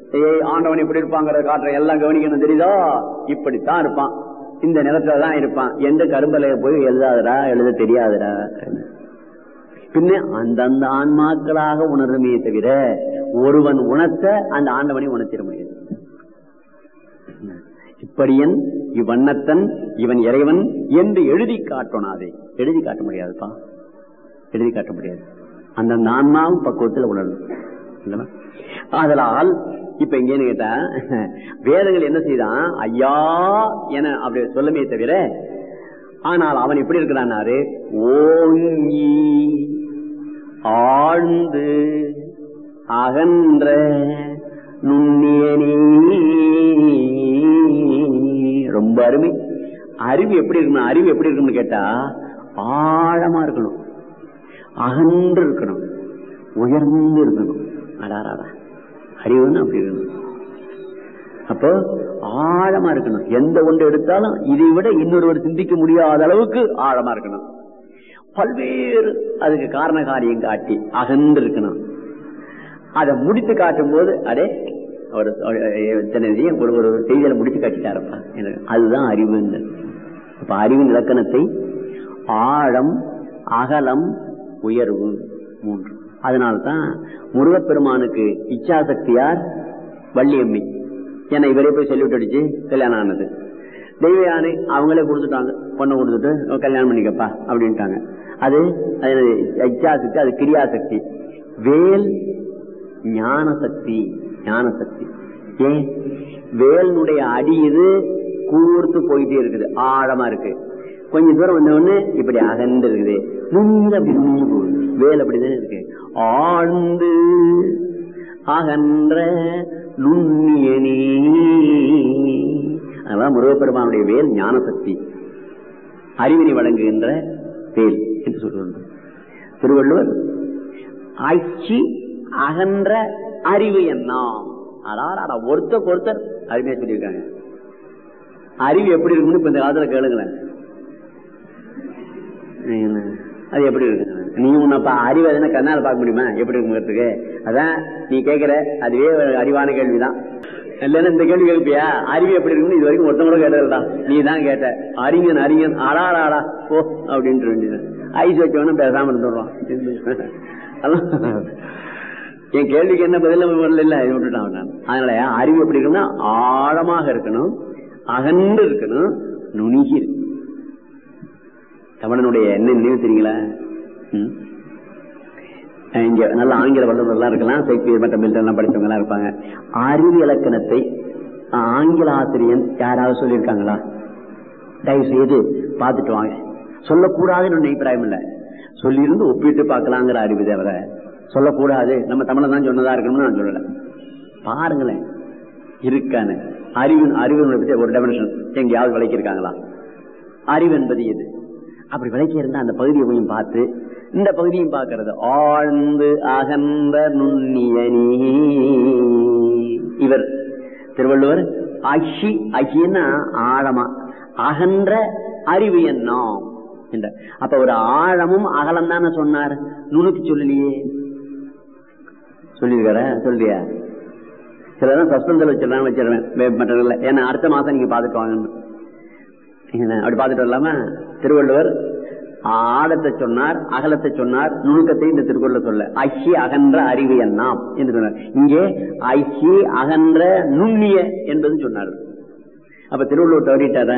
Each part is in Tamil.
ஏய் ஆண்டவன் இப்படி இருப்பாங்கிறத காட்டுற எல்லாம் கவனிக்கணும் தெரியுதோ இப்படித்தான் இருப்பான் இந்த நிலத்துல தான் இருப்பான் எந்த கரும்பலைய போய் எழுதாதடா எழுத தெரியாதுடா பின்ன அந்தந்த ஆன்மாக்களாக உணருமே தவிர ஒருவன் உணர்த்த அந்த ஆண்டவனை உணர்த்திட முடியாது இப்படியன் இவ்வண்ணத்தன் இவன் இறைவன் என்று எழுதி காட்டணும் அதை எழுதி காட்ட முடியாதுப்பா எழுதி காட்ட முடியாது அந்த ஆன்மாவும் பக்குவத்தில் உணரணும் இல்லையா? ஆதலால் இப்ப எங்கேன்னு கேட்டா வேதங்கள் என்ன செய்தான் ஐயா என அப்படி சொல்லமே தவிர ஆனால் அவன் எப்படி இருக்கிறான்னாரு ஓங்கி ஆழ்ந்து அகன்ற நுண்ணியனே ரொம்ப அருமை அறிவு எப்படி இருக்கணும் அறிவு எப்படி இருக்கணும்னு கேட்டா ஆழமா இருக்கணும் அகன்று இருக்கணும் உயர்ந்து இருக்கணும் அடாராடா அறிவுன்னு அப்படி இருக்கணும் அப்போ ஆழமா இருக்கணும் எந்த ஒன்று எடுத்தாலும் இதை விட இன்னொருவர் சிந்திக்க முடியாத அளவுக்கு ஆழமா இருக்கணும் பல்வேறு அதுக்கு காரண காரியம் காட்டி அகன்று இருக்கணும் அதை முடித்து காட்டும் போது அடே ஒரு ஒரு ஒரு செய்தியில முடிச்சு காட்டிட்டாரப்பா எனக்கு அதுதான் அறிவுன்னு அப்ப அறிவின் இலக்கணத்தை ஆழம் அகலம் உயர்வு மூன்று அதனால்தான் முருகப்பெருமானுக்கு இச்சாசக்தியார் வள்ளியம்மி ஏன்னா இவரே போய் சொல்லிவிட்டு அடிச்சு கல்யாணம் ஆனது தெய்வ யானை அவங்களே கொடுத்துட்டாங்க பொண்ணை கொடுத்துட்டு கல்யாணம் பண்ணிக்கப்பா அப்படின்ட்டாங்க அது அது இச்சாசக்தி அது கிரியாசக்தி வேல் ஞான சக்தி ஞான சக்தி ஏன் வேலினுடைய அடி இது கூர்த்து போயிட்டே இருக்குது ஆழமா இருக்கு கொஞ்சம் தூரம் வந்த உடனே இப்படி அகன்று இருக்குது நுங்க அப்படி நுங்கு போகுது வேல் அப்படிதானே இருக்கு ஆழ்ந்து அகன்ற நுண்ணியனே அதான் முருகப்பெருமானுடைய வேல் ஞான சக்தி அறிவினை வழங்குகின்ற வேல் என்று சொல்லுவாங்க திருவள்ளுவர் ஆட்சி அகன்ற அறிவு எண்ணாம் அடாடா ஒருத்தர் ஒருத்தர் அருமையா சொல்லியிருக்காங்க அறிவு எப்படி இருக்குன்னு இப்ப இந்த காலத்துல கேளுங்களேன் அது எப்படி இருக்கு நீ உன்னப்பா அறிவு எதுனா கண்ணால பார்க்க முடியுமா எப்படி இருக்குங்கிறதுக்கு அதான் நீ கேட்கிற அதுவே ஒரு அறிவான கேள்விதான் இல்லைன்னா இந்த கேள்வி கேட்பியா அறிவு எப்படி இருக்குன்னு இது வரைக்கும் ஒருத்தவங்க கூட கேட்டதுடா நீ தான் கேட்ட அறிஞன் அறிஞன் ஆடாடாடா போ அப்படின்ட்டு வேண்டியது ஐஸ் வச்சவனும் பேசாம இருந்துடுறான் என் கேள்விக்கு என்ன பதில் வரல இல்ல இது விட்டுட்டான் நான் அதனால அறிவு எப்படி இருக்குன்னா ஆழமாக இருக்கணும் அகன்று இருக்கணும் நுணுகி இருக்கு தமிழனுடைய என்ன நினைவு தெரியுங்களா இங்க நல்ல ஆங்கில வல்லுநர்லாம் இருக்கலாம் ஷேக்ஸ்பியர் மற்ற மில்டன் படிச்சவங்க எல்லாம் இருப்பாங்க அறிவு இலக்கணத்தை ஆங்கில ஆசிரியன் யாராவது சொல்லியிருக்காங்களா தயவு செய்து பார்த்துட்டு வாங்க சொல்லக்கூடாதுன்னு அபிப்பிராயம் இல்லை சொல்லியிருந்து ஒப்பிட்டு பார்க்கலாங்கிற அறிவு தவிர சொல்லக்கூடாது நம்ம தமிழை தான் சொன்னதா இருக்கணும்னு நான் சொல்லல பாருங்களேன் இருக்கான அறிவு அறிவு பற்றி ஒரு டெபினேஷன் எங்கேயாவது விளக்கியிருக்காங்களா அறிவு என்பது எது அப்படி விளக்கி இருந்தா அந்த பகுதியை கொஞ்சம் பார்த்து இந்த பகுதியும் பார்க்கறது ஆழ்ந்து அகன்ற நுண்ணியனி இவர் திருவள்ளுவர் அஷி அஷின்னா ஆழமா அகன்ற அறிவு எண்ணம் என்ற அப்ப ஒரு ஆழமும் அகலம் தானே சொன்னார் நுணுக்கு சொல்லலையே சொல்லியிருக்கார சொல்லியா சிலதான் சஸ்பென்ஸ்ல வச்சிடலாம் வச்சிருவேன் மற்ற ஏன்னா அடுத்த மாசம் நீங்க பாத்துட்டு வாங்கன்னு அப்படி பாத்துட்டு வரலாமா திருவள்ளுவர் ஆழத்தை சொன்னார் அகலத்தை சொன்னார் நுணுக்கத்தை இந்த திருக்குறள் சொல்ல ஐஷி அகன்ற அறிவு எண்ணாம் என்று சொன்னார் இங்கே ஐஷி அகன்ற நுண்ணிய என்பது சொன்னார் அப்ப திருவள்ளுவர் தவறிட்டார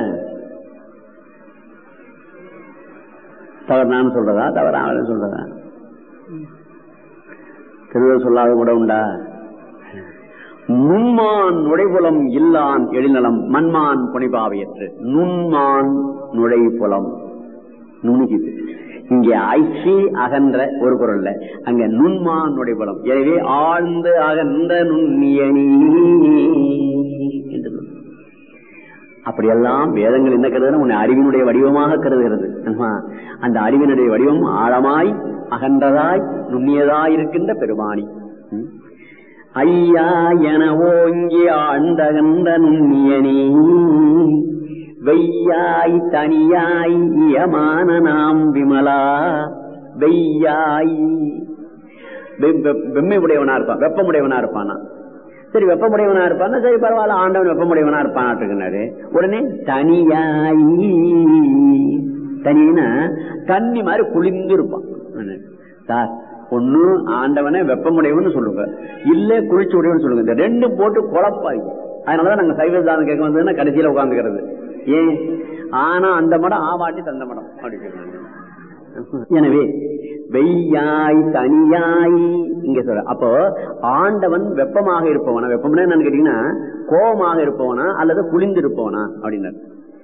தவறான்னு சொல்றதா தவறான சொல்றதா திருவள்ளுவர் சொல்லாத கூட உண்டா நுண்மான் நுழைபுலம் இல்லான் எழிநலம் மண்மான் புனைபாவையற்று நுண்மான் நுழைபுலம் நுணுகிது இங்கே ஐசி அகன்ற ஒரு பொருள்ல அங்க நுண்மான் நுழைபுலம் எனவே ஆழ்ந்த அகன்ற நுண்ணியணி என்று அப்படியெல்லாம் வேதங்கள் என்ன கருதுனா உன்னை அறிவினுடைய வடிவமாக கருதுகிறது அந்த அறிவினுடைய வடிவம் ஆழமாய் அகன்றதாய் நுண்ணியதாய் இருக்கின்ற பெருமானி ஐயா என ஓங்கி ஆண்டகந்த நுண்ணியனே வெய்யாய் தனியாய் இயமான நாம் விமலா வெய்யாய் வெம்மை உடையவனா இருப்பான் வெப்பமுடையவனா இருப்பானா சரி வெப்பமுடையவனா இருப்பான்னா சரி பரவாயில்ல ஆண்டவன் வெப்பமுடையவனா இருப்பானாட்டுக்குனாரு உடனே தனியாயி தனினா தண்ணி மாதிரி குளிர்ந்து இருப்பான் சார் ஒண்ணு ஆண்டவனை வெப்பமுடையவன் சொல்லுங்க இல்ல குளிர்ச்சி உடையவன் சொல்லுங்க இந்த ரெண்டும் போட்டு குழப்பாங்க அதனாலதான் நாங்க சைவ தானம் கேட்க வந்ததுன்னா கடைசியில உட்காந்துக்கிறது ஏன் ஆனா அந்த மடம் ஆவாட்டி தந்த மடம் அப்படி சொல்றாங்க எனவே வெய்யாய் தனியாய் இங்க சொல்ற அப்போ ஆண்டவன் வெப்பமாக இருப்பவனா வெப்பம்னா என்னன்னு கேட்டீங்கன்னா கோபமாக இருப்பவனா அல்லது குளிந்து இருப்பவனா அப்படின்னாரு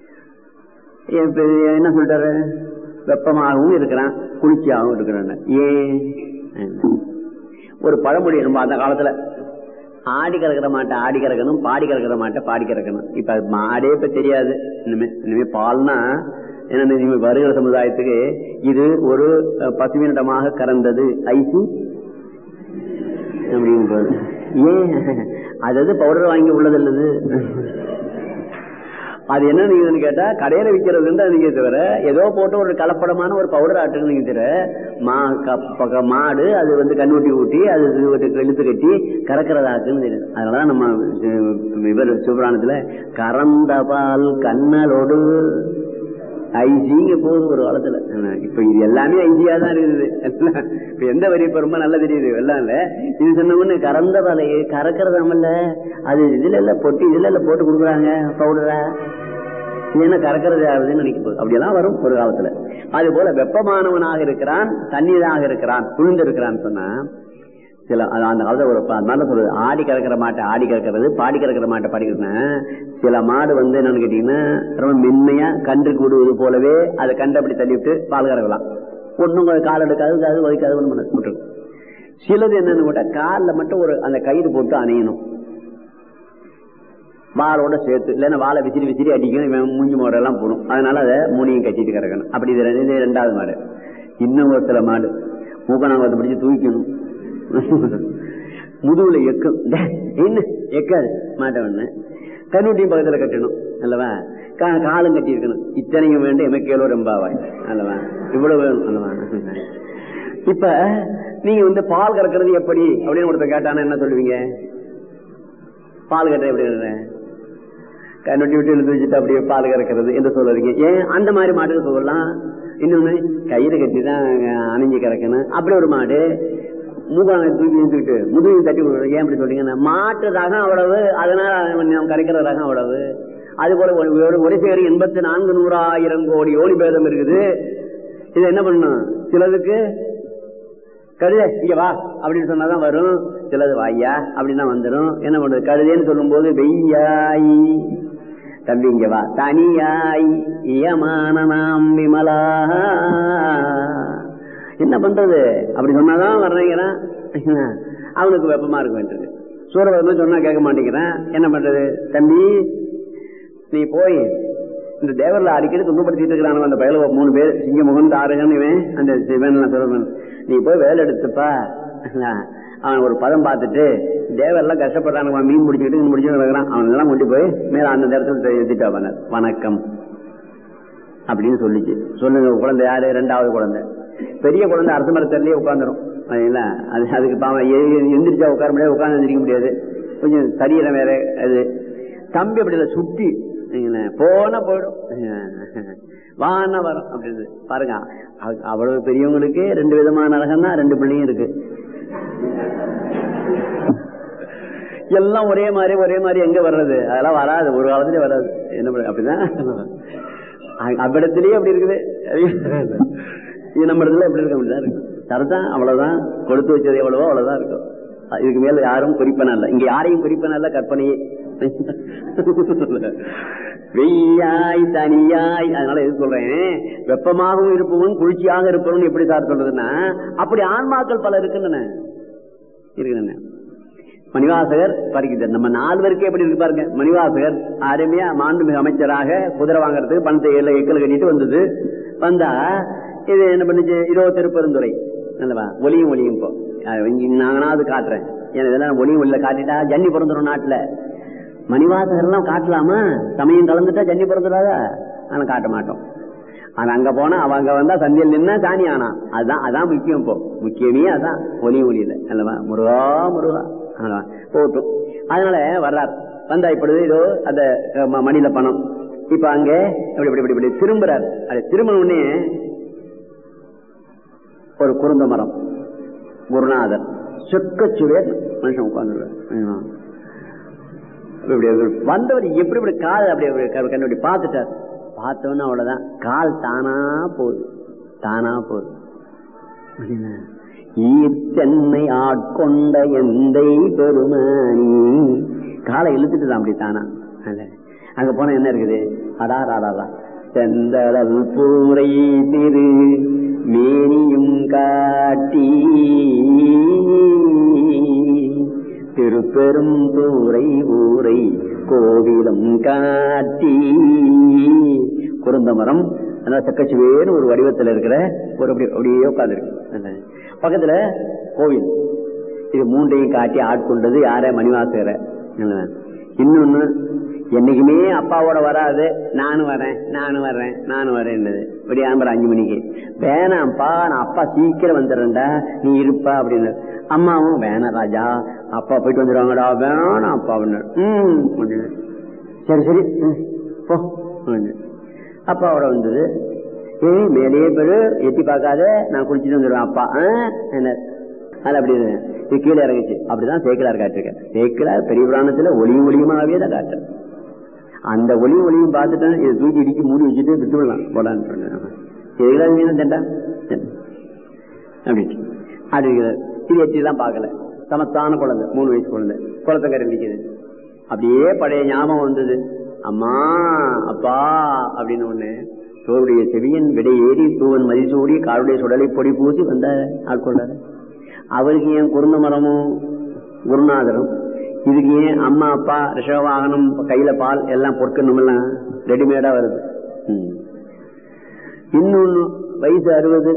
என்ன சொல்றாரு வெப்பமாகவும் இருக்கிறான் குளிர்ச்சியாகவும் இருக்கிறான் ஏன் ஒரு பழமொழி நம்ம அந்த காலத்துல ஆடி கறக்கிற மாட்டை ஆடி கறக்கணும் பாடி கறக்கிற மாட்டை பாடி கறக்கணும் இப்ப மாடே இப்ப தெரியாது இனிமே இனிமே பால்னா என்ன வருகிற சமுதாயத்துக்கு இது ஒரு பசுவினிடமாக கறந்தது ஐசி அப்படின்னு ஏன் அதாவது பவுடர் வாங்கி உள்ளது இல்லது அது என்ன நீங்க கேட்டா கடையில விற்கிறது நீங்க தவிர ஏதோ போட்டு ஒரு கலப்படமான ஒரு பவுடர் ஆட்டுன்னு நீங்க தவிர மாடு அது வந்து கண்ணுட்டி ஊட்டி அது இழுத்து கட்டி கறக்கிறதாக்குன்னு தெரியுது அதனாலதான் நம்ம இவர் சிவபுராணத்துல கறந்த பால் கண்ணலோடு ஐசிங்க போகுது ஒரு காலத்துல இப்ப இது எல்லாமே ஐசியா தான் இருக்குது இப்ப எந்த வரி இப்ப ரொம்ப நல்லா தெரியுது எல்லாம் இல்ல இது சொன்ன கறந்த பாலையை கறக்கிறதாமல்ல அது இதுல இல்ல பொட்டி இதுல இல்ல போட்டு கொடுக்குறாங்க பவுடரா என்ன கறக்கிறது ஆகுதுன்னு நினைக்க போகுது அப்படியெல்லாம் வரும் ஒரு காலத்துல அது போல வெப்பமானவனாக இருக்கிறான் தண்ணீராக இருக்கிறான் குளிர்ந்து இருக்கிறான்னு சொன்னா சில அந்த காலத்துல ஒரு மாதிரி சொல்றது ஆடி கறக்கிற மாட்டை ஆடி கறக்கிறது பாடி கறக்கிற மாட்டை பாடிக்கிறதுனா சில மாடு வந்து என்னன்னு கேட்டீங்கன்னா ரொம்ப மென்மையா கன்றுக்கு விடுவது போலவே அதை கண்டு அப்படி தள்ளிவிட்டு பால் கறக்கலாம் ஒன்னும் கால் எடுக்காது அது வலிக்காது ஒண்ணு பண்ண சிலது என்னன்னு கேட்டா காலில் மட்டும் ஒரு அந்த கயிறு போட்டு அணையணும் வாளோட சேர்த்து இல்லைன்னா வாழை விசிறி விசிறி அடிக்கணும் மூஞ்சி மாடெல்லாம் போடும் அதனால அதை மூணையும் கட்டிட்டு கிடக்கணும் அப்படி இது ரெண்டாவது மாடு இன்னும் ஒரு சில மாடு மூக்கணாங்கத்தை பிடிச்சி தூக்கணும் முதுகுல எக்கும் என்ன எக்காது மாட்டவன்னு கண்ணுட்டியும் பக்கத்துல கட்டணும் அல்லவா காலம் கட்டி இருக்கணும் இத்தனையும் வேண்டும் எமக்கேலோ ரொம்பாவாய் அல்லவா இவ்வளவு வேணும் அல்லவா இப்ப நீங்க வந்து பால் கறக்கிறது எப்படி அப்படின்னு ஒருத்தர் கேட்டானா என்ன சொல்லுவீங்க பால் கட்டுற எப்படி கண்ணுட்டி விட்டு இழுத்து வச்சுட்டு அப்படியே பால் கறக்கிறது என்று சொல்லுறீங்க ஏன் அந்த மாதிரி மாட்டுக்கு சொல்லலாம் இன்னொன்னு கயிறு கட்டி தான் அணிஞ்சு கறக்கணும் அப்படி ஒரு மாடு மூக்கான தூக்கி இழுத்துக்கிட்டு முதுகு தட்டி விடுறது ஏன் அப்படி சொல்றீங்கன்னா மாட்டு ரகம் அவ்வளவு அதனால நாம் கரைக்கிற ரகம் அவ்வளவு அது போல ஒரு சேரி எண்பத்தி நான்கு நூறாயிரம் கோடி ஓடி பேதம் இருக்குது இது என்ன பண்ணும் சிலதுக்கு கழுத இங்க வா அப்படின்னு சொன்னாதான் வரும் சிலது வாய்யா அப்படின்னா வந்துடும் என்ன பண்றது கழுதேன்னு சொல்லும் போது வெய்யாய் தம்பி இங்க வா தனியாய் இயமான நாம் விமலா என்ன பண்றது அப்படி சொன்னாதான் வர்றீங்கிறான் அவனுக்கு வெப்பமா இருக்க வேண்டியது சூரபதம் சொன்னா கேட்க மாட்டேங்கிறான் என்ன பண்றது தம்பி நீ போய் இந்த தேவரில் அடிக்கடி துன்பப்படுத்திட்டு இருக்கிறான் அந்த பயல மூணு பேர் சிங்க முகன் தாரகன் இவன் அந்த சிவன் சொல்றவன் நீ போய் வேலை எடுத்துப்பா அவன் ஒரு பதம் பார்த்துட்டு தேவரெல்லாம் கஷ்டப்படுறானுங்க மீன் முடிச்சுக்கிட்டு முடிச்சுட்டு இருக்கிறான் அவன் எல்லாம் கொண்டு போய் மேல அந்த நேரத்தில் எழுதிட்டு அவன வணக்கம் அப்படின்னு சொல்லிச்சு சொல்லுங்க குழந்தை யாரு ரெண்டாவது குழந்தை பெரிய குழந்தை அரசு மரத்திலேயே உட்காந்துரும் சரிங்களா அது அதுக்கு பாவம் எந்திரிச்சா உட்கார முடியாது உட்காந்து எந்திரிக்க முடியாது கொஞ்சம் சரியல வேற அது தம்பி அப்படி இல்லை சுட்டி போன போயிடும் வான வரும் அப்படின்னு பாருங்க அவ்வளவு பெரியவங்களுக்கு ரெண்டு விதமான ரகம் தான் ரெண்டு பிள்ளையும் இருக்கு எல்லாம் ஒரே மாதிரி ஒரே மாதிரி எங்க வர்றது அதெல்லாம் வராது ஒரு காலத்திலே வராது என்ன பண்ண அப்படிதான் அவ்விடத்திலேயே அப்படி இருக்குது நம்ம இடத்துல எப்படி இருக்க அப்படிதான் இருக்கு சரிதான் அவ்வளவுதான் கொடுத்து வச்சது எவ்வளவோ அவ்வளவுதான் இருக்கும் இதுக்கு மேல யாரும் குறிப்பன இல்ல இங்க யாரையும் குறிப்பன இல்ல கற்பனையே வெய்யாய் தனியாய் அதனால எது சொல்றேன் வெப்பமாகவும் இருப்பவன் குளிர்ச்சியாக இருப்பவன் எப்படி சார் சொல்றதுன்னா அப்படி ஆன்மாக்கள் பல இருக்குன்னு இருக்குன்னு மணிவாசகர் பறிக்கிறார் நம்ம நாலு பேருக்கு எப்படி இருக்கு பாருங்க மணிவாசகர் அருமையா மாண்புமிகு அமைச்சராக குதிரை வாங்குறதுக்கு பணத்தை எக்கல் கட்டிட்டு வந்தது வந்தா இது என்ன பண்ணுச்சு இதோ திருப்பெருந்துறை நல்லவா ஒளியும் ஒளியும் இப்போ நான் அது காட்டுறேன் ஏன்னா இதெல்லாம் ஒளியும் ஒளியில காட்டிட்டா ஜன்னி பிறந்துடும் நாட்டுல மணிவாசகர் எல்லாம் காட்டலாமா சமயம் கலந்துட்டா ஜன்னி பிறந்துடாதா ஆனா காட்ட மாட்டோம் ஆனா அங்க போனா அவங்க வந்தா சந்தியில் நின்னா சாணி ஆனா அதுதான் அதான் முக்கியம் இப்போ முக்கியமே அதான் ஒலி ஒலியில அல்லவா முருகா முருகா போட்டும் அதனால வர்றார் வந்தா இப்பொழுது ஏதோ அந்த அஹ், ம- மடியில பணம் இப்ப அங்க இப்படி இப்படி இப்படி இப்படி திரும்புறார் அது திரும்பின உடனே ஒரு குருந்த மரம் குருநாதர் சொக்கச்சுவேர் மனுஷன் உட்கார்ந்து இப்படி வந்தவர் எப்படி இப்படி கால் அப்படி அப்படி க- கண்ணு இப்படி பார்த்துட்டார் பார்த்தவொன்னு அவ்வளவுதான் கால் தானா போகுது தானா போகுது அப்படின்னா, ஈர்த்தென்னை ஆட்கொண்ட எந்தை பெருமானி காலை இழுத்துட்டு தான் அப்படி தானா அல்ல. அங்க போனா என்ன இருக்குது அதா ராடா செந்தளல் பூரை திரு மேனியும் காட்டி திருப்பெரும் தூரை ஊரை கோவிலும் காட்டி குருந்த மரம் அதனால சக்கச்சுவேன்னு ஒரு வடிவத்துல இருக்கிற ஒரு அப்படி அப்படியே உட்காந்துருக்கு பக்கத்துல கோவில் இது மூன்றையும் காட்டி ஆட்கொண்டது யார மணிவாசகர இன்னொன்னு என்னைக்குமே அப்பாவோட வராது நானும் வரேன் நானும் வர்றேன் நானும் வரேன்னது இப்படி ஆம்பரம் அஞ்சு மணிக்கு வேணாம்ப்பா நான் அப்பா சீக்கிரம் வந்துடுறேன்டா நீ இருப்பா அப்படின்னு அம்மாவும் வேணாம் ராஜா அப்பா போயிட்டு வந்துடுவாங்கடா வேணாம் அப்பா அப்படின்னு ம் அப்படின்னு. சரி சரி ம், போ அப்படின்னு. அப்பாவோட வந்தது ஏய் மேலேயே பெரு எட்டி பார்க்காத நான் குளிச்சுட்டு வந்துடுவேன் அப்பா ஆ? என்ன அது அப்படி இது. இது கீழே இறங்குச்சு அப்படிதான் சேக்கிலார் காட்டிருக்கேன் சேக்கிலார் பெரிய புராணத்துல ஒளியும் ஒளியுமாவே தான் காட்டு அந்த ஒளியும் ஒளியும் பார்த்துட்டேன் இதை தூக்கி இடிக்கி மூடி வச்சுட்டு விட்டு விடலாம் போடான்னு சொன்னேன் சேக்கிலார் மீன் தண்டா அப்படின்ட்டு அப்படி இருக்கிறார். இது எட்டி தான் பார்க்கல சமத்தான குழந்தை மூணு வயசு குழந்தை குளத்தங்கரை நிற்குது அப்படியே பழைய ஞாபகம் வந்தது அம்மா அப்பா அப்படின்னு ஒண்ணு தோருடைய செவியன் விடை ஏறி தூவன் மதிசூடி காருடைய சுடலை பொடி பூசி வந்த ஆட்கொண்டாரு அவருக்கு ஏன் குருந்த மரமும் குருநாதரும் இதுக்கு ஏன் அம்மா அப்பா ரிஷப வாகனம் கையில பால் எல்லாம் பொற்கணும் எல்லாம் ரெடிமேடா வருது ம். இன்னொன்னு வயசு அறுபது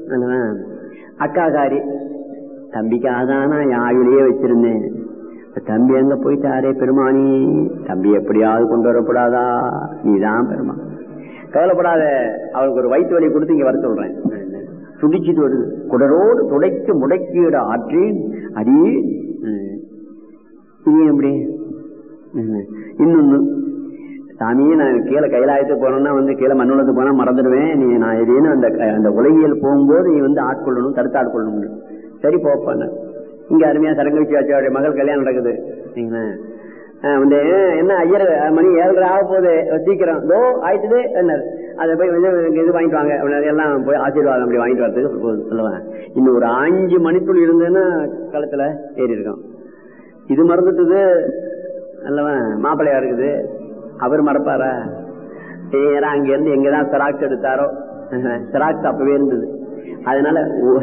அக்காகாரி தம்பிக்காக தான் நான் என் ஆயுளையே வச்சிருந்தேன் இப்ப தம்பி எங்க போயிட்டாரே பெருமானி தம்பி எப்படியாவது கொண்டு வரப்படாதா நீதான் பெருமா கவலைப்படாத அவளுக்கு ஒரு வயிற்று வலி கொடுத்து இங்க வர சொல்றேன் துடிச்சிட்டு வருது குடரோடு துடைக்கு முடக்கீடு ஆற்றேன் அடி ம். இது எப்படி ம். இன்னொன்னு சாமியே நான் கீழே கைலாயத்துக்கு போனோம்னா வந்து கீழே மண்ணுலத்துக்கு போனா மறந்துடுவேன் நீ நான் எதேனும் அந்த க- அந்த உலகியல் போகும்போது நீ வந்து ஆட்கொள்ளணும் தடுத்து ஆட்கொள்ளணும்னு சரி போப்பான்னு இங்க அருமையா சரங்கவிச்சி ஆச்சாரிய மகள் கல்யாணம் நடக்குது சரிங்களா? ஆ, வந்து என்ன ஐயர் மணி ஏழரை ஆக போகுது சீக்கிரம் தோ ஆயிட்டுது என்ன அதை போய் வந்து இது வாங்கிட்டு வாங்க அப்படின்னாரு. எல்லாம் போய் ஆசீர்வாதம் அப்படி வாங்கிட்டு வரதுக்கு போகுது சொல்லுவேன் இன்னும் ஒரு அஞ்சு மணிக்குள் இருந்தேன்னா களத்துல ஏறி இருக்கோம் இது மறந்துட்டுது அல்லவன் மாப்பிள்ளையா இருக்குது அவர் மறப்பாரா நேரா அங்க இருந்து எங்கதான் செராக்ஸ் எடுத்தாரோ செராக்ஸ் அப்பவே இருந்தது அதனால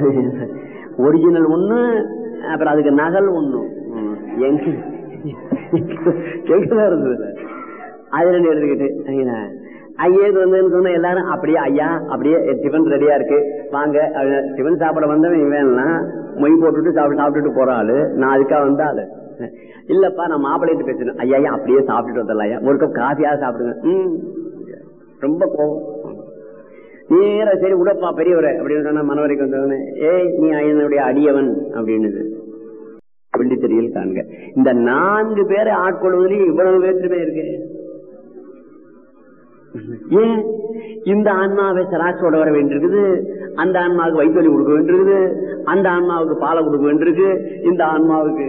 ஒரிஜினல் ஒண்ணு அப்புறம் அதுக்கு நகல் ஒண்ணு ம். எங்க எங்கதான் இருந்தது அது ரெண்டு எடுத்துக்கிட்டு சரிங்களா? ஐயா இது வந்து சொன்ன எல்லாரும் அப்படியே ஐயா அப்படியே டிஃபன் ரெடியா இருக்கு வாங்க அப்படின்னு டிஃபன் சாப்பிட வந்தவன் இவன்லாம் மொய் போட்டுட்டு சாப்பிட்டு சாப்பிட்டுட்டு போற ஆளு நான் அதுக்காக வந்த ஆளு இல்லப்பா நான் மாப்பிள்ளைட்டு பேசுறேன் ஐயா ஐயா அப்படியே சாப்பிட்டுட்டு வந்துடலாம் ஐயா ஒரு கப் காஃபியாவது சாப்பிடுங்க ம் ரொம்ப கோவம் நேரா சரி உடப்பா பெரியவரை அப்படின்னு சொன்னா மனவரைக்கு வந்தவனே ஏய் நீ என்னுடைய அடியவன் அப்படின்னுது வெள்ளி தெரியல் காண்க இந்த நான்கு பேரை ஆட்கொள்வதில் இவ்வளவு வேற்றுமை இருக்கு ஏன் இந்த ஆன்மாவை சராசோட வர வேண்டியிருக்குது அந்த ஆன்மாவுக்கு வயிற்றுவலி கொடுக்க வேண்டியிருக்குது அந்த ஆன்மாவுக்கு பாலை கொடுக்க வேண்டியிருக்கு இந்த ஆன்மாவுக்கு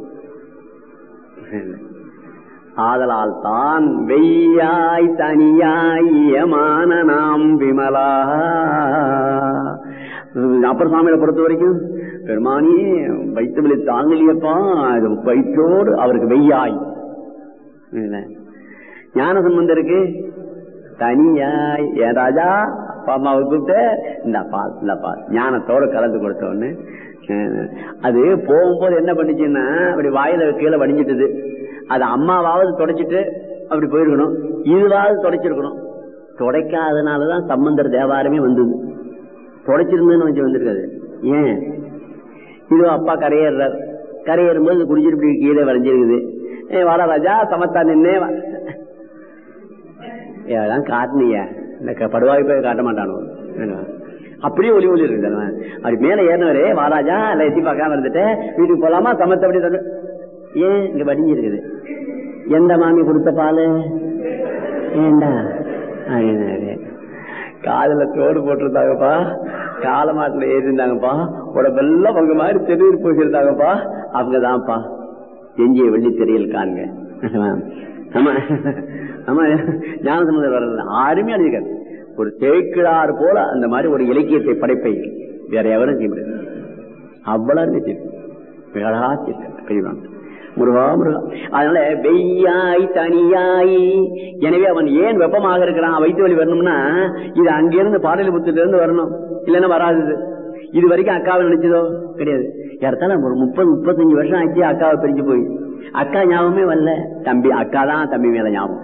ஆதலால் தான் வெய்யாய் தனியாய் யமான நாம் விமலா அப்பர் சாமியை பொறுத்த வரைக்கும் பெருமானியே வைத்து வலி தாங்கலியப்பா அது வயிற்றோடு அவருக்கு வெய்யாய் இல்ல. ஞான சம்பந்தருக்கு தனியாய் ஏன் ராஜா அப்பா அம்மாவை கூப்பிட்டு இந்த பால் இந்த பால் ஞானத்தோட கலந்து கொடுத்தோன்னு அது போகும்போது என்ன பண்ணுச்சுன்னா அப்படி வாயில கீழே வடிஞ்சிட்டது அது அம்மாவாவது தொடச்சிட்டு அப்படி போயிருக்கணும் இதுவாவது தொடச்சிருக்கணும் தொடக்காதனாலதான் சம்பந்தர் தேவாரமே வந்தது தொடச்சிருந்ததுன்னு கொஞ்சம் வந்திருக்காது ஏன் இதோ அப்பா கரையேறார் கரையேறும்போது இது குடிச்சிட்டு இப்படி கீழே வளைஞ்சிருக்குது ஏ வாடா ராஜா சமத்தா நின்னே வா ஏதான் காட்டினிய இந்த க- படுவாய் போய் காட்ட மாட்டானோ என்ன? அப்படியே ஒளி ஒளி இருக்குது அதெல்லாம். அப்படி மேல ஏறினவரே வாராஜா இல்ல எத்தி பார்க்காம இருந்துட்டு வீட்டுக்கு போலாமா சமத்த அப்படி தந்து ஏன் இங்க வடிஞ்சிருக்குது எந்த மாமி கொடுத்த பால் ஏண்டா அப்படின்னாரு காதுல தோடு போட்டிருந்தாங்கப்பா காலமாட்டுல ஏறி இருந்தாங்கப்பா உடம்பெல்லாம் பங்கு மாதிரி தெருவில் போயிருந்தாங்கப்பா அவங்கதான்ப்பா எஞ்சிய வெள்ளி தெரியல் காண்க ஆமா ஆமா ஞானசமுதர் வர்றது அருமையா இருக்காரு ஒரு தேக்கிழார் போல அந்த மாதிரி ஒரு இலக்கியத்தை படைப்பை வேற எவரும் செய்ய முடியாது அவ்வளவு செய்யும் முருகா முருகா அதனால வெய்யாய் தனியாய் எனவே அவன் ஏன் வெப்பமாக இருக்கிறான் வைத்து வழி வரணும்னா இது அங்கிருந்து பாடலிபுத்தில இருந்து வரணும் இல்லைன்னா வராது இது. இது வரைக்கும் அக்காவை நினைச்சதோ கிடையாது யார்த்தாலும் ஒரு முப்பது முப்பத்தஞ்சு வருஷம் ஆச்சு அக்காவை பிரிஞ்சு போய் அக்கா ஞாபகமே வரல தம்பி அக்கா தான் தம்பி மேல ஞாபகம்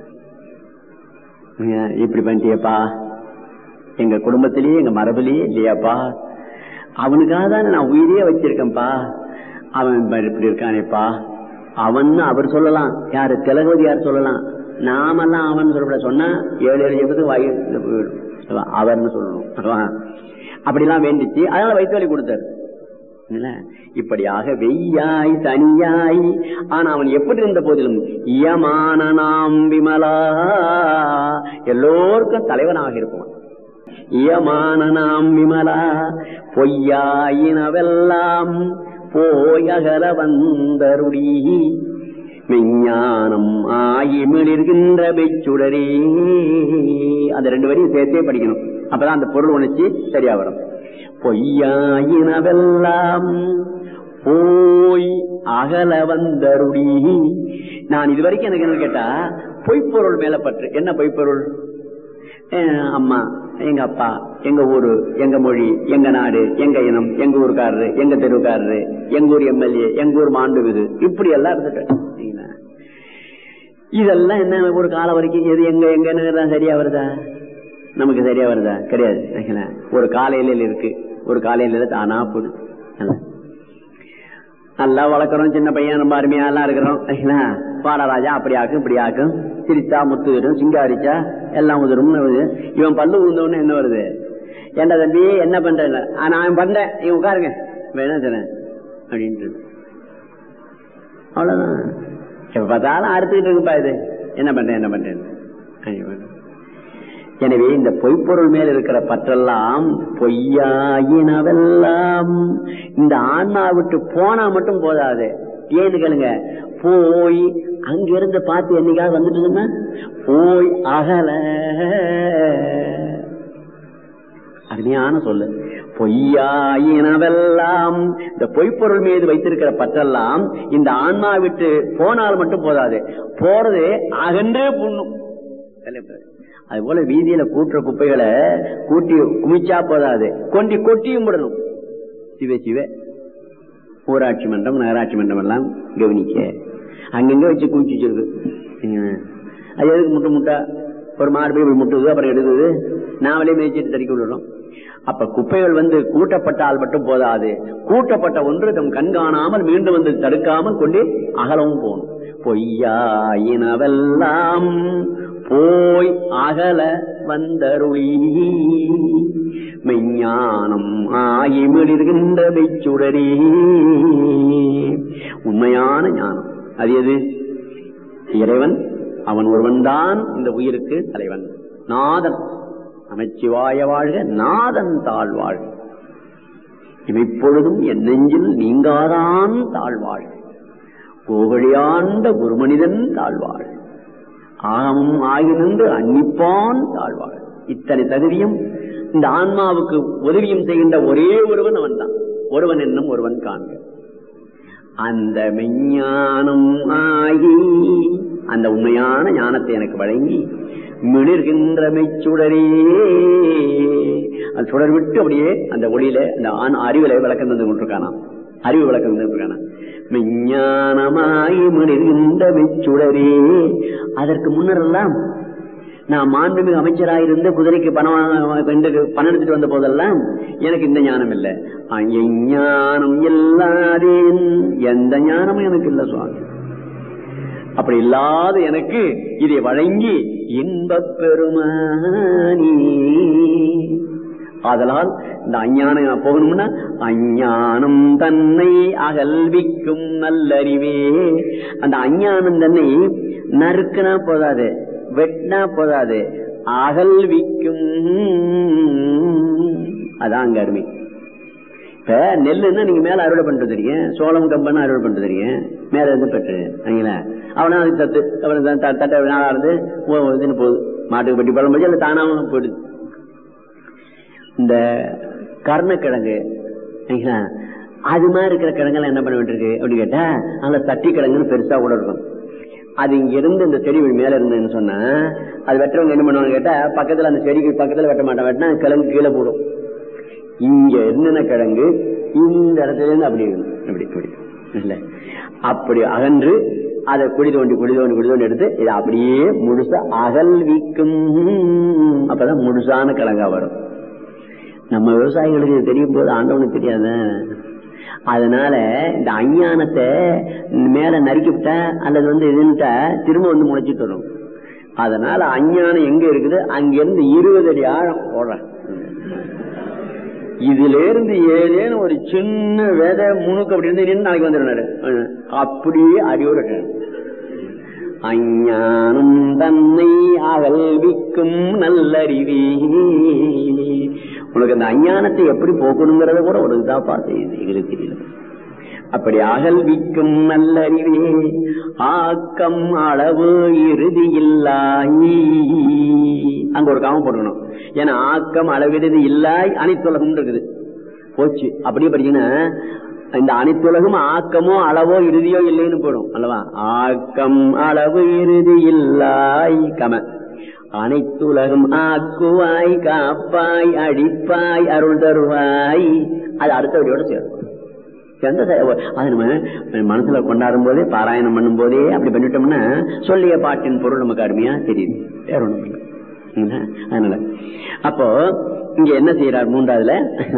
ஏன் இப்படி பண்ணிட்டியப்பா எங்க குடும்பத்திலேயே எங்க மரபுலயே இல்லையாப்பா அவனுக்காக தானே நான் உயிரே வச்சிருக்கேன்ப்பா அவன் இப்படி இருக்கானேப்பா அவன் அவர் சொல்லலாம் யாரு திலகவதி யார் சொல்லலாம் நாமெல்லாம் அவன் சொல்லப்பட சொன்னா ஏழு ஏழு ஜபத்துக்கு வாயு போயிடும் அவர்னு சொல்லணும் அல்லவா? அப்படிலாம் வேண்டிச்சு அதனால வயிற்று வலி கொடுத்தாரு இல்ல? இப்படியாக வெய்யாய் தனியாய் ஆனா அவன் எப்படி இருந்த போதிலும் இயமான நாம் விமலா எல்லோருக்கும் தலைவனாக இருப்பான் இயமான நாம் விமலா பொய்யாயினவெல்லாம் போயகல வந்தருடி மெஞ்ஞானம் ஆயிமிழிர்கின்ற மெச்சுடரே அந்த ரெண்டு வரையும் சேர்த்தே படிக்கணும் அப்பதான் அந்த பொருள் உணர்ச்சி சரியா வரும் பொய்யாயினவெல்லாம் போய் அகல வந்தருடி நான் இது வரைக்கும் எனக்கு என்ன கேட்டா பொய்ப்பொருள் மேல பற்று என்ன பொய்ப்பொருள் அஹ் அம்மா எங்க அப்பா எங்க ஊரு எங்க மொழி எங்க நாடு எங்க இனம் எங்க ஊருக்காரரு எங்க தெருவுக்காரரு எங்க ஊர் எம்எல்ஏ எங்க ஊர் மாண்டுகுது இப்படி எல்லாம் இருந்துட்டு சரிங்களா? இதெல்லாம் என்ன ஒரு காலம் வரைக்கும் எது எங்க எங்க சரியா வருதா நமக்கு சரியா வருதா கிடையாது சரிங்களா? ஒரு காலையில இருக்கு ஒரு காலையில தானா போகுது நல்லா. நல்லா வளர்க்குறோம் சின்ன பையன் ரொம்ப அருமையா எல்லாம் இருக்கிறோம் சரிங்களா? பாடராஜா அப்படி ஆக்கும் இப்படி ஆக்கும் சிரிச்சா முத்து வரும் சிங்காரிச்சா எல்லாம் உதிரும் இவன் பல்லு உழுந்தவொன்னு என்ன வருது ஏண்டா தம்பி என்ன பண்ற நான் பண்றேன் நீ உட்காருங்க வேணா தரேன் அப்படின்ட்டு அவ்வளவுதான் எப்ப பார்த்தாலும் அறுத்துக்கிட்டு இருக்குப்பா இது என்ன பண்றேன் என்ன பண்றேன் ஐயோ. எனவே இந்த பொய்ப்பொருள் மேல் இருக்கிற பற்றெல்லாம் பொய்யாயினவெல்லாம் இந்த ஆன்மா விட்டு போனா மட்டும் போதாது ஏன்னு கேளுங்க போய் அங்கிருந்து பார்த்து என்னைக்காவது வந்துட்டு போய் அகல அருமையான சொல்லு பொய்யாயினவெல்லாம் இந்த பொய்ப்பொருள் மீது வைத்திருக்கிற பற்றெல்லாம் இந்த ஆன்மா விட்டு போனால் மட்டும் போதாது போறது அகன்றே புண்ணும் அது போல வீதியில கூட்டுற குப்பைகளை கூட்டி குமிச்சா போதாது கொண்டி கொட்டியும் விடணும் சிவ சிவ ஊராட்சி மன்றம் நகராட்சி மன்றம் எல்லாம் கவனிக்க அங்கங்க வச்சு குமிச்சு வச்சிருக்கு உம். அது எதுக்கு முட்டை முட்டை ஒரு மாடு போய் இப்படி முட்டுது அப்புறம் எடுக்குது நாமளே மேய்ச்சிட்டு தறிக்க விடுறோம் அப்ப குப்பைகள் வந்து கூட்டப்பட்டால் மட்டும் போதாது கூட்டப்பட்ட ஒன்று தம் கண்காணாமல் மீண்டும் வந்து தடுக்காமல் கொண்டு அகலவும் போகணும் பொய்யாயினவெல்லாம் போய் அகல வந்தருளி மெஞ்ஞானம் ஆயிமிடுகின்ற மெச்சுடரே உண்மையான ஞானம் அது எது இறைவன் அவன் ஒருவன்தான் இந்த உயிருக்கு தலைவன் நாதன் அமைச்சிவாய வாழ்க நாதன் தாழ்வாழ்க இமைப்பொழுதும் என் நெஞ்சில் நீங்காதான் தாழ்வாழ் கோகழியாண்ட குருமனிதன் தாழ்வாழ் ஆகமும் ஆகி நின்று அன்னிப்பான் தாழ்வாழ் இத்தனை தகுதியும் இந்த ஆன்மாவுக்கு உதவியும் செய்கின்ற ஒரே ஒருவன் அவன்தான் ஒருவன் என்னும் ஒருவன் காண்க அந்த மெஞ்ஞானம் ஆகி அந்த உண்மையான ஞானத்தை எனக்கு வழங்கி மிளிர்கின்ற மெச்சுடரே அந்த சுடர் விட்டு அப்படியே அந்த ஒளியில அந்த ஆண் அறிவில விளக்கம் தந்து கொண்டிருக்கானாம் அறிவு விளக்கம் தந்து கொண்டிருக்கானா மெஞ்ஞானமாய் மிளிர்கின்ற மெச்சுடரே அதற்கு முன்னரெல்லாம் நான் மாண்புமிகு அமைச்சராயிருந்து குதிரைக்கு பணம் வாங்க- கொண்டு பணம் எடுத்துட்டு வந்த போதெல்லாம் எனக்கு இந்த ஞானம் இல்லை ஞானம் இல்லாதேன் எந்த ஞானமும் எனக்கு இல்லை சுவாமி அப்படி இல்லாத எனக்கு இதை வழங்கி இன்பப் பெருமானி அதனால் இந்த அஞ்ஞானம் போகணும்னா அஞ்ஞானம் தன்னை அகல்விக்கும் நல்லறிவே அந்த அஞ்ஞானம் தன்னை நறுக்குனா போதாது வெட்டினா போதாது அகல்விக்கும் அதான் அங்க அருமை இப்ப நெல்லுன்னா நீங்க மேல அறுவடை பண்ணிட்டு தெரியுங்க சோளம் கம்பன்னு அறுவடை பண்ணிட்டு தெரியுங்க மேல இருந்து பெற்று சரிங்களா அவனா அது தத்து அவன் தட்டை நாளானது இதுன்னு போகுது மாட்டுக்கு பட்டி பழம் போச்சு அது தானாவும் போயிடுது இந்த கர்ணக்கிழங்கு சரிங்களா அது மாதிரி இருக்கிற கிழங்கெல்லாம் என்ன பண்ண வேண்டியிருக்கு அப்படின்னு கேட்டா அந்த தட்டி கிழங்குன்னு பெருசா கூட இருக்கும் அது இங்க இருந்து இந்த செடி மேல இருந்ததுன்னு சொன்னா அது வெட்டுறவங்க என்ன பண்ணுவாங்க கேட்டா பக்கத்துல அந்த செடிக்கு பக்கத்துல வெட்ட மாட்டான் வெட்டினா கிழங்கு கீழே போடும் இங்க என்னென்ன கிழங்கு இந்த இடத்துல இருந்து அப்படி அப்படி அப்படி இல்ல அப்படி அகன்று அதை குடி தோண்டி குடி தோண்டி குடி தோண்டி எடுத்து இதை அப்படியே முழுசா அகல்விக்கும் அப்பதான் முழுசான கிழங்கா வரும் நம்ம விவசாயிகளுக்கு இது தெரியும் போது ஆண்டவனுக்கு தெரியாத அதனால இந்த அஞ்ஞானத்தை மேல நறுக்கிவிட்டா அல்லது வந்து இதுன்ட்டா திரும்ப வந்து முளைச்சிட்டு வரும் அதனால அஞ்ஞானம் எங்க இருக்குது அங்கிருந்து இருபது அடி ஆழம் போடுறேன் இதுல இருந்து ஏதேனும் ஒரு சின்ன விதை முணுக்கு அப்படி இருந்து நாளைக்கு வந்துடுறாரு அப்படியே அடியோட அஞ்ஞானம் தன்னை அகல்விக்கும் நல்லறிவே உனக்கு அந்த அஞ்ஞானத்தை எப்படி போக்கணுங்கிறத கூட ஒரு இதாப்பா செய்யுது எங்களுக்கு தெரியல அப்படி அகல்விக்கும் நல்லறிவே ஆக்கம் அளவு இறுதி இல்லாயி அங்க ஒரு காமம் போடணும் ஏன்னா ஆக்கம் அளவிறுதி இல்லாய் அனைத்துலகம் இருக்குது போச்சு அப்படியே படிச்சீங்கன்னா இந்த அனைத்துலகம் ஆக்கமோ அளவோ இறுதியோ இல்லைன்னு போடும் அல்லவா ஆக்கம் அளவு இறுதி இல்லாய் கம அனைத்துலகம் ஆக்குவாய் காப்பாய் அடிப்பாய் அருள் தருவாய் அது அடுத்தவரையோட சேரும் எந்த அது நம்ம மனசுல கொண்டாடும் போதே பாராயணம் பண்ணும் போதே அப்படி பண்ணிட்டோம்னா சொல்லிய பாட்டின் பொருள் நமக்கு அருமையா தெரியுது வேற ஒண்ணும் அதனால அப்போ இங்க என்ன செய்யறார் மூன்றாவதுல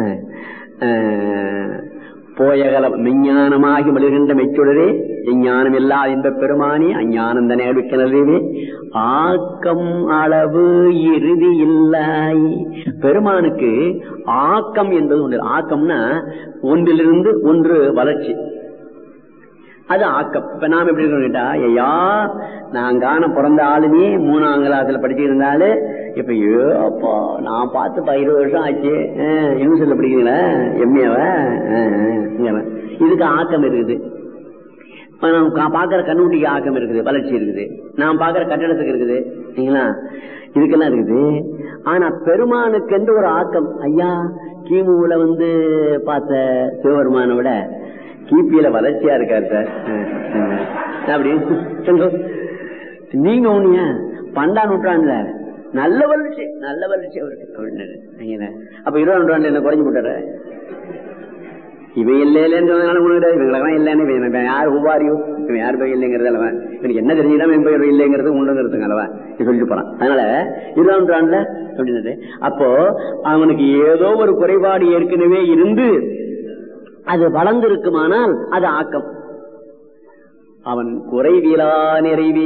போயகல மெஞ்ஞானமாகி மலிகின்ற மெச்சுடரே எஞ்ஞானம் எல்லா இந்த பெருமானி அஞ்ஞானந்தனை அடுக்கினவே ஆக்கம் அளவு இறுதி இல்லாய் பெருமானுக்கு ஆக்கம் என்பது ஒன்று ஆக்கம்னா ஒன்றிலிருந்து ஒன்று வளர்ச்சி அது ஆக்கம் இப்ப நாம எப்படி இருக்கோம் கேட்டா ஐயா நான் காண பிறந்த ஆளுமே மூணாம் கிளாஸ்ல படிச்சுட்டு இருந்தாலு இப்ப ஏப்பா நான் பார்த்து இருபது வருஷம் ஆச்சு யூனிவர்சிட்டியில படிக்கிறீங்களா எம்ஏவ இதுக்கு ஆக்கம் இருக்குது நான் பாக்குற கண்ணுட்டிக்கு ஆக்கம் இருக்குது வளர்ச்சி இருக்குது நான் பாக்குற கட்டடத்துக்கு இருக்குது சரிங்களா இதுக்கெல்லாம் இருக்குது ஆனா பெருமானுக்கு என்று ஒரு ஆக்கம் ஐயா கிமுல வந்து பார்த்த சிவபெருமானை விட கிபியில வளர்ச்சியா இருக்காரு சார் அப்படி நீங்க ஒண்ணுங்க பண்டா நூற்றாண்டுல நல்ல வளர்ச்சி நல்ல வளர்ச்சி அவருக்கு அப்ப இருபதாம் நூற்றாண்டு என்ன குறைஞ்சு போட்டார இவன் இல்லைன்னு இவங்களுக்கெல்லாம் இல்லைன்னு யார் உபாரியோ இவன் யார் போய் இல்லைங்கிறது அல்லவா இவனுக்கு என்ன தெரிஞ்சுதான் என் போய் இல்லைங்கிறது உண்டுங்கிறதுங்க அல்லவா சொல்லிட்டு போறான் அதனால இருபதாம் நூற்றாண்டுல அப்படின்னது அப்போ அவனுக்கு ஏதோ ஒரு குறைபாடு ஏற்கனவே இருந்து அது வளர்ந்து இருக்குமானால் அது ஆக்கம் அவன் குறைவிலா நிறைவே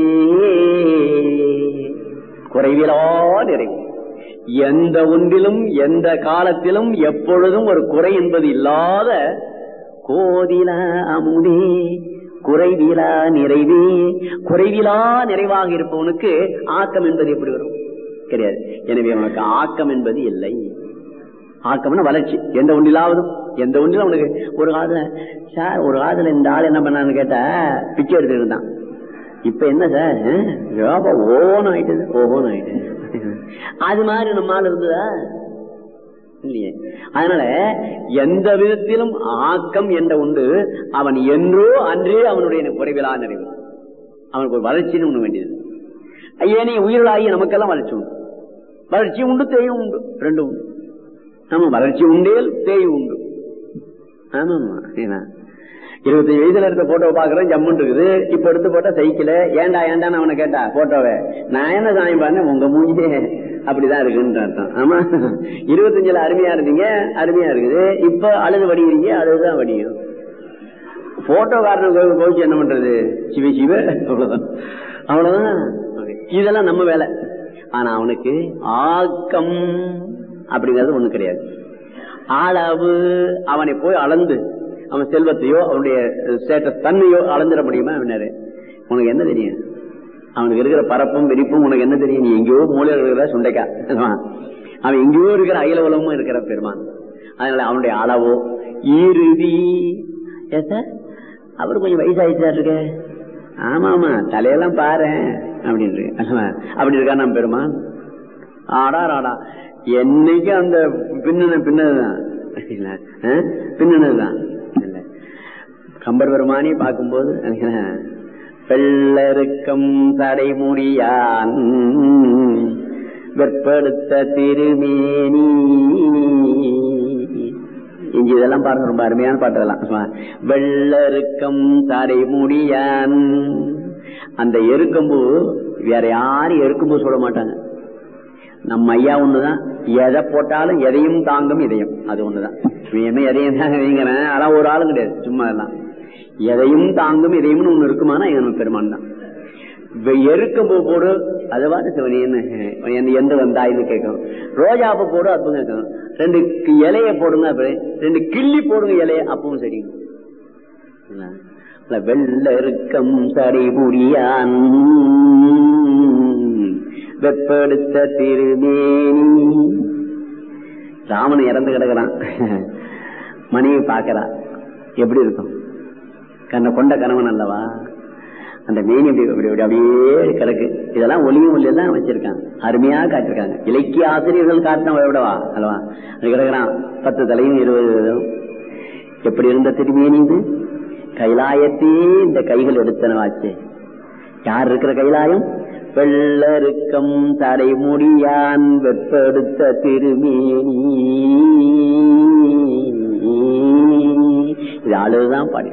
குறைவிலா நிறைவு எந்த ஒன்றிலும் எந்த காலத்திலும் எப்பொழுதும் ஒரு குறை என்பது இல்லாத கோதில அமுதே குறைவிலா நிறைவே குறைவிலா நிறைவாக இருப்பவனுக்கு ஆக்கம் என்பது எப்படி வரும் கிடையாது எனவே அவனுக்கு ஆக்கம் என்பது இல்லை ஆக்கம்னா வளர்ச்சி எந்த ஒன்றிலாவதும் எந்த ஒன்றிலும் அவனுக்கு ஒரு காலத்துல சார் ஒரு காலத்துல இந்த ஆள் என்ன பண்ணான்னு கேட்டா பிச்சை எடுத்துட்டு இருந்தான் இப்ப என்ன சார் ஓஹோன்னு ஆயிட்டது ஓஹோன்னு ஆயிட்டு அது மாதிரி நம்மால் இருந்ததா இல்லையே அதனால எந்த விதத்திலும் ஆக்கம் என்ற உண்டு அவன் என்றோ அன்றே அவனுடைய குறைவிலா நிறைவு அவனுக்கு ஒரு வளர்ச்சின்னு ஒண்ணு வேண்டியது ஏனே உயிர்களாகி நமக்கெல்லாம் வளர்ச்சி உண்டு வளர்ச்சி உண்டு தேயும் உண்டு ரெண்டும் உண்டு ஆமா வளர்ச்சி உண்டேல் தேய் உண்டு ஆமாமா ஏன்னா இருபத்தஞ்சு வயசுல இருக்க போட்டோ பாக்குறேன் ஜம்முன் இருக்குது இப்ப எடுத்து போட்டா சைக்கிள் ஏண்டா ஏண்டான்னு அவனை கேட்டா போட்டோவை நான் என்ன சாமி பண்ணேன் உங்க மூஞ்சியே அப்படிதான் இருக்குன்னு அர்த்தம் ஆமா இருபத்தஞ்சுல அருமையா இருந்தீங்க அருமையா இருக்குது இப்ப அழுது வடிக்கிறீங்க அழுதுதான் வடியும் போட்டோக்காரனுக்கு கோச்சு என்ன பண்றது சிவ சிவ அவ்வளவுதான் அவ்வளவுதான் இதெல்லாம் நம்ம வேலை ஆனா அவனுக்கு ஆக்கம் அப்படிங்கிறது ஒண்ணு கிடையாது அளவு அவனை போய் அளந்து அவன் செல்வத்தையோ அவனுடைய ஸ்டேட்டஸ் தன்மையோ அளந்துட முடியுமா அவனாரு உனக்கு என்ன தெரியும் அவனுக்கு இருக்கிற பரப்பும் விரிப்பும் உனக்கு என்ன தெரியும் நீ எங்கேயோ மூலையில் இருக்கிற சுண்டைக்கா அவன் எங்கேயோ இருக்கிற அயல உலகமும் இருக்கிற பெருமான் அதனால அவனுடைய அளவோ இறுதி சார் அவர் கொஞ்சம் வயசாயிட்டா இருக்கு ஆமா ஆமா தலையெல்லாம் பாரு அப்படின்னு அப்படி இருக்கா நம்ம பெருமான் ஆடா ஆடா என்னைக்கு அந்த பின்னண பின்னதுதான் பின்னதுதான் கம்பர் பெருமானி பார்க்கும்போது வெள்ளருக்கம் தடைமுடியான் வெற்படுத்த திருமேனி இங்க இதெல்லாம் பாருங்க ரொம்ப அருமையான பாட்டதெல்லாம் வெள்ளருக்கம் தடைமுடியான் அந்த எருக்கம்பு வேற யாரும் எருக்கம்பு சொல்ல மாட்டாங்க நம்ம ஐயா ஒண்ணுதான் எதை போட்டாலும் எதையும் தாங்கும் இதயம் அது ஒண்ணுதான் என்ன எதையும் தாங்க வைங்கிறேன் ஆனா ஒரு ஆளும் கிடையாது சும்மா எல்லாம் எதையும் தாங்கும் இதையும் ஒண்ணு இருக்குமானா எங்க பெருமான் தான் எருக்க பூ போடு அதுவாது சிவனின்னு எந்த வந்தாயின்னு கேட்கும் ரோஜாப்பு போடு அப்பவும் கேட்கும் ரெண்டு இலைய போடுங்க ரெண்டு கிள்ளி போடுங்க இலைய அப்பவும் சரி வெள்ளருக்கம் தடை முடியான் வெப்படுத்த திருமேனி ராமன் இறந்து கிடக்கிறான் மனைவி பாக்கிறா எப்படி இருக்கும் கண்ண கொண்ட கணவன் அல்லவா அந்த மேனி அப்படி அப்படியே கிடக்கு இதெல்லாம் ஒளியும் ஒளியெல்லாம் வச்சிருக்காங்க அருமையா காட்டிருக்காங்க இலக்கிய ஆசிரியர்கள் காட்டின விடவா அல்லவா அது கிடக்குறான் பத்து தலையும் இருபது எப்படி இருந்த திருமேனி இது கைலாயத்தையே இந்த கைகள் எடுத்தனவாச்சு யார் இருக்கிற கைலாயம் வெள்ளருக்கம் தடை முடியான் வெப்படுத்த திருமேனி இது அழுதுதான் பாடி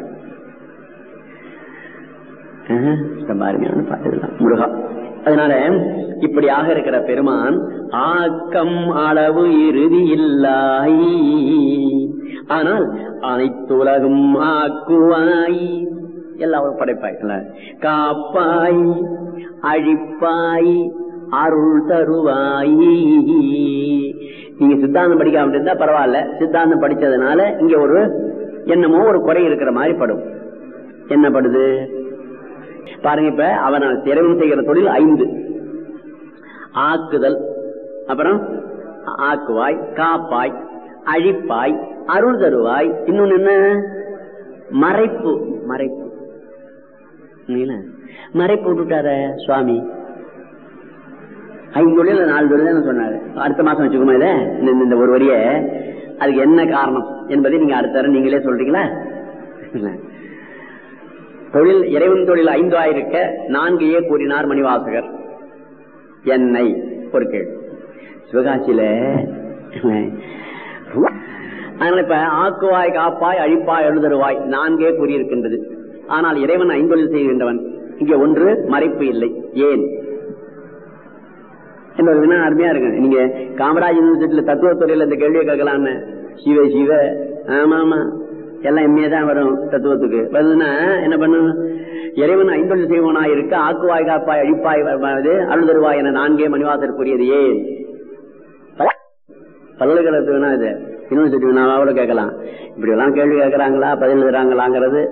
ரொம்ப அருமையான பாட்டுதான் முருகா அதனால இப்படியாக இருக்கிற பெருமான் ஆக்கம் அளவு இறுதி இல்லாய் ஆனால் அனைத்துலகும் ஆக்குவாய் எல்லாம் படைப்பாய் காப்பாய் அழிப்பாய் அருள் தருவாய் நீங்க சித்தாந்தம் படிக்காம இருந்தா பரவாயில்ல சித்தாந்தம் படிச்சதுனால இங்க ஒரு என்னமோ ஒரு குறை இருக்கிற மாதிரி படும் என்ன படுது பாருங்க இப்ப அவன் திறவம் செய்கிற தொழில் ஐந்து ஆக்குதல் அப்புறம் ஆக்குவாய் காப்பாய் அழிப்பாய் அருள் தருவாய் இன்னொன்னு என்ன மறைப்பு மறைப்பு மறைப்பு விட்டுட்டார சுவாமி ஐந்து தொழில் நாலு தொழில் சொன்னாரு அடுத்த மாசம் வச்சுக்கோமா இத இந்த ஒரு வரிய அதுக்கு என்ன காரணம் என்பதை நீங்க அடுத்த நீங்களே சொல்றீங்களா தொழில் இறைவன் தொழில் ஐந்து ஆயிருக்க நான்கு ஏ கூறினார் மணிவாசகர் என்னை ஒரு கேள்வி சிவகாசியில அதனால இப்ப ஆக்குவாய் காப்பாய் அழிப்பாய் எழுதருவாய் நான்கே கூறியிருக்கின்றது ஆனால் இறைவன் ஐந்தொழில் செய்கின்றவன் இங்க ஒன்று மறைப்பு இல்லை ஏன் என்பது வினா அருமையா இருக்கு நீங்க காமராஜ் யூனிவர்சிட்டியில தத்துவத்துறையில இந்த கேள்வியை கேட்கலான்னு சிவ சிவ ஆமா ஆமா எல்லாம் எம்ஏ தான் வரும் தத்துவத்துக்கு வருதுன்னா என்ன பண்ணணும் இறைவன் ஐந்தொழில் செய்வனா இருக்க ஆக்குவாய் காப்பாய் அழிப்பாய் அருள் தருவாய் என நான்கே மணிவாசர் கூறியது ஏன் பல்கலைக்கழகத்து வேணா இது யூனிவர்சிட்டி வேணாவோட கேட்கலாம் இப்படி எல்லாம் கேள்வி கேட்கறாங்களா பதில் எழுதுறாங்களாங்கிறது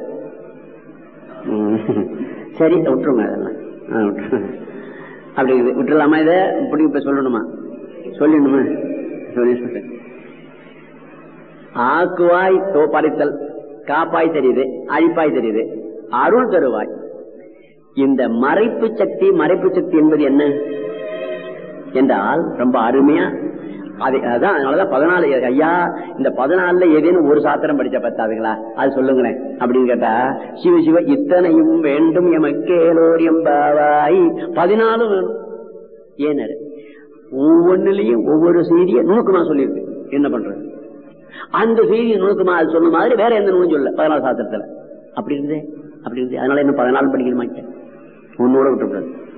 சரி விட்டுருங்க அதெல்லாம் அப்படி விட்டுலாமா இதை இப்படி இப்ப சொல்லணுமா சொல்லணுமா சொல்லி சொல்றேன் ஆக்குவாய் பறித்தல் காப்பாய் தெரியுது அழிப்பாய் தெரியுது அருள் தருவாய் இந்த மறைப்பு சக்தி மறைப்பு சக்தி என்பது என்ன என்றால் ரொம்ப அருமையா அது அதான் அதனாலதான் பதினாலு ஐயா இந்த பதினாலுல ஏதேனும் ஒரு சாத்திரம் படிச்ச பத்தாதுங்களா அது சொல்லுங்களேன் அப்படின்னு கேட்டா சிவ சிவ இத்தனையும் வேண்டும் எமக்கேலோர் எம்பாவாய் பதினாலு வேணும் ஏனர் ஒவ்வொன்னுலயும் ஒவ்வொரு செய்தியை நுணுக்கமா சொல்லியிருக்கு என்ன பண்றது அந்த செய்தியை நுணுக்கமா அது சொன்ன மாதிரி வேற எந்த நூலும் சொல்ல பதினாலு சாத்திரத்துல அப்படி இருந்தே அப்படி இருந்தே அதனால என்ன பதினாலு படிக்கணுமா ஒன்னோட விட்டுக்கூடாது